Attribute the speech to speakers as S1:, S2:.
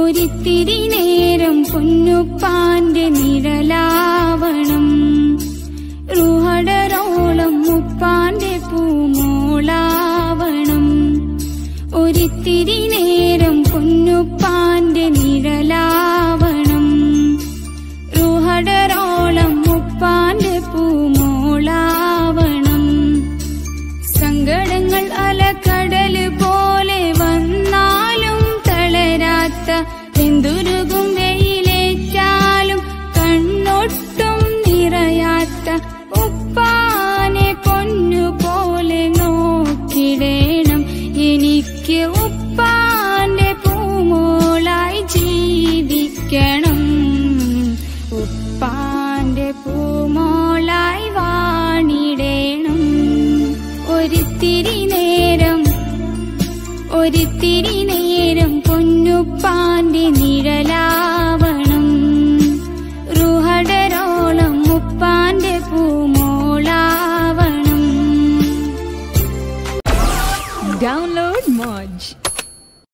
S1: ഒരിത്തിരി നേരം പൊന്നുപ്പാന്റെ നിഴലാവണം റുഹടരോളം മുപ്പാന്റെ പൂമോളാവണം ഒരിത്തിരി നേരം പൊന്നുപ്പാന്റെ നിഴലാവണം റുഹടരോളം മുപ്പാന്റെ പൂമോളാവണം സങ്കടങ്ങൾ അലക്കടല് പോലെ വന്നാലും തളരാത്ത എന്തുരുകും വെയിലേറ്റാലും കണ്ണൊട്ടും നിറയാത്ത ഉപ്പാനെ പൊന്നുപോലെ നോക്കിടേണം എനിക്ക് ഉപ്പാന്റെ പൂമോളായി ജീവിക്കണം ഉപ്പാന്റെ പൂമോളായി വാണിടേണം ഒരിത്തിരി നേരം ഒരിത്തിരി നേരം പൊന്നുപ്പാന്റെ നിഴലാവണം റുഹടരോളം മുപ്പാന്റെ പൂമോളാവണം
S2: Download Moj.